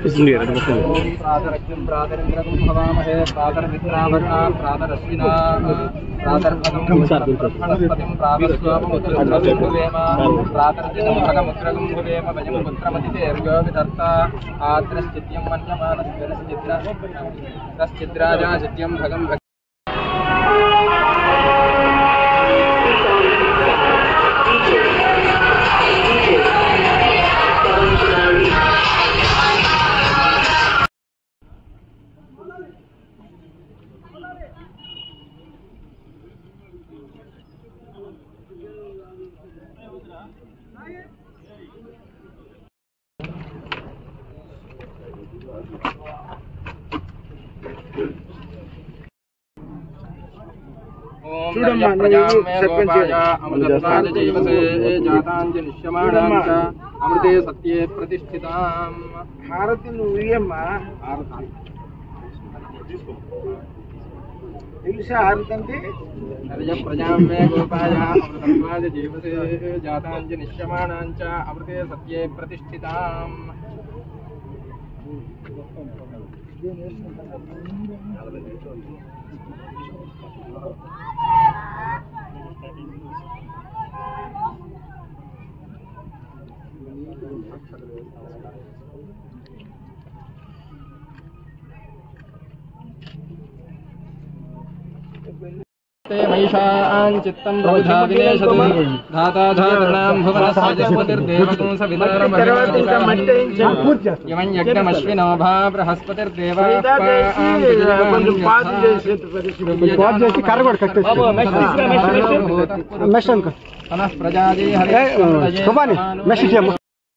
ప్రాతరజ్ఞం ప్రాతరింద్రం భవామహే ప్రాతరమిత్రావరుణ ప్రాతరశ్వినా ప్రాతర్పదం బృహస్పతిం ప్రాతస్వామముద్రం భువేమ ప్రాతర్దినం భగముద్రగం భువేమ వయం పుత్రమతితేర్గో విదత్త ఆత్రశ్చిత్యం మన్యమానశ్చిద్రాజా చిత్యం భగం భగ ఓం చూడమ్మా, ప్రజాం నువ్వు మే సర్పంచ్ గోపాయ చేయి. అమృతత్వాద జైవసే జాతాంజ నిశ్యమాణాంచ అమృతే సత్యే ప్రతిష్ఠితాం హారతి నువ్వు ఇయ్యమ్మా తెలుసా హారతి అంటే నరజ ప్రజాం మే గోపాయ అమృతత్వాద జైవసే జాతాంజ నిశ్యమాణాంచ అమృతే సత్యే ప్రతిష్ఠితాం ते महिषान् चित्तं प्रबुधा विनेशतु धाता धातॄणां भुवनस्पतिर्देवकं सवितारमयं यज्ञमश्विनो भा बृहस्पतिर्देवाः కొంచెం పాటు చేసేట్టు పరిస్థితి. పాటు చేసి కర్ర కూడా కట్టేసి. మెష్ అనుకో. పునః ప్రజాది ఏ, శుభాని, మెష్ చేయమ్మా.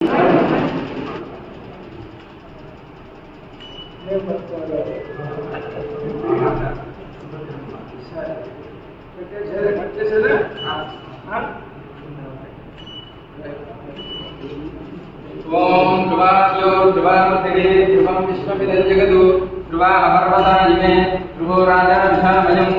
ఓం ధ్రువాస్యో ధ్రువామృతిరే ధ్రువం విశ్వమిదం జగదు ధ్రువా అపర్వతా ఇమే ధ్రువో రాజా విషామయం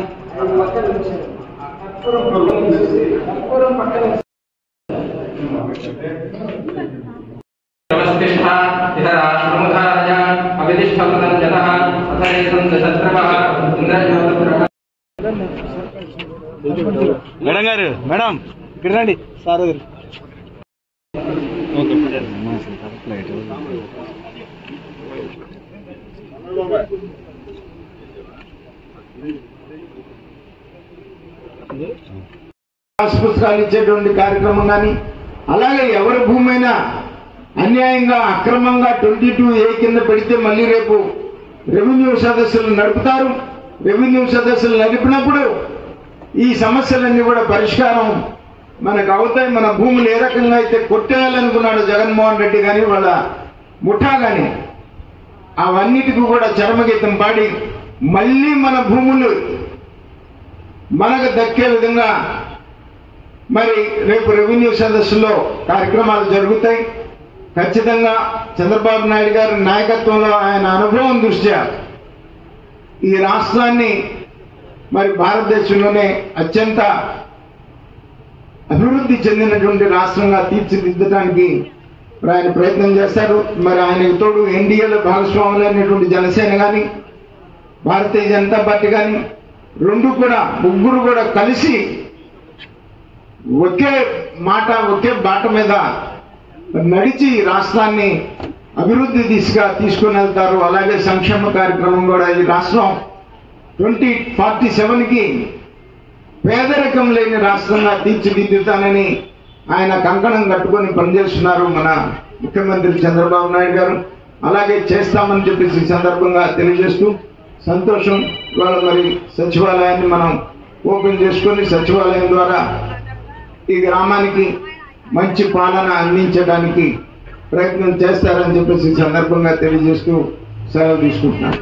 నమస్తిష్ఠా ఇహ రాష్ట్రముధారయ అవిదిష్టపదం జనః అథరేతం దశత్రవః ఇంద్రయోతత్రవః మేడం గారు మేడం ఇక్కడ రండి సార్ గారు పుస్తకాలు ఇచ్చేటువంటి కార్యక్రమం కానీ అలాగే ఎవరి భూమి అయినా అన్యాయంగా అక్రమంగా ట్వంటీ టూ ఏ కింద పెడితే మళ్ళీ రేపు రెవెన్యూ సదస్సులు నడుపుతారు రెవెన్యూ సదస్సులు నడిపినప్పుడు ఈ సమస్యలన్నీ కూడా పరిష్కారం మనకు అవుతాయి మన భూములు ఏ రకంగా అయితే కొట్టేయాలనుకున్నాడు జగన్మోహన్ రెడ్డి కానీ వాళ్ళ ముఠా కానీ అవన్నిటికీ కూడా చరమగీతం పాడి మళ్ళీ మన భూములు మనకు దక్కే విధంగా మరి రేపు రెవెన్యూ సదస్సులో కార్యక్రమాలు జరుగుతాయి ఖచ్చితంగా చంద్రబాబు నాయుడు గారి నాయకత్వంలో ఆయన అనుభవం దృష్ట్యా ఈ రాష్ట్రాన్ని మరి భారతదేశంలోనే అత్యంత అభివృద్ధి చెందినటువంటి రాష్ట్రంగా తీర్చిదిద్దడానికి మరి ఆయన ప్రయత్నం చేస్తారు మరి ఆయనకు తోడు ఎన్డీఏలో భాగస్వాములైనటువంటి జనసేన కానీ భారతీయ జనతా పార్టీ కానీ రెండు కూడా ముగ్గురు కూడా కలిసి ఒకే మాట ఒకే బాట మీద నడిచి ఈ రాష్ట్రాన్ని అభివృద్ధి దిశగా తీసుకుని వెళ్తారు అలాగే సంక్షేమ కార్యక్రమం కూడా ఈ రాష్ట్రం ట్వంటీ ఫార్టీ సెవెన్కి పేదరికం లేని రాష్ట్రంగా తీర్చిదిద్దుతానని ఆయన కంకణం కట్టుకొని పనిచేస్తున్నారు మన ముఖ్యమంత్రి చంద్రబాబు నాయుడు గారు అలాగే చేస్తామని చెప్పేసి ఈ సందర్భంగా తెలియజేస్తూ సంతోషం ఇవాళ మరి సచివాలయాన్ని మనం ఓపెన్ చేసుకొని సచివాలయం ద్వారా ఈ గ్రామానికి మంచి పాలన అందించడానికి ప్రయత్నం చేస్తారని చెప్పేసి ఈ సందర్భంగా తెలియజేస్తూ సెలవు తీసుకుంటున్నాను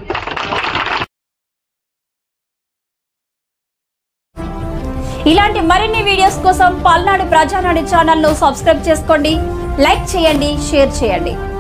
ఇలాంటి మరిన్ని వీడియోస్ కోసం పల్నాడు ప్రజానాడు ఛానల్ ను సబ్స్క్రైబ్ చేసుకోండి లైక్ చేయండి షేర్ చేయండి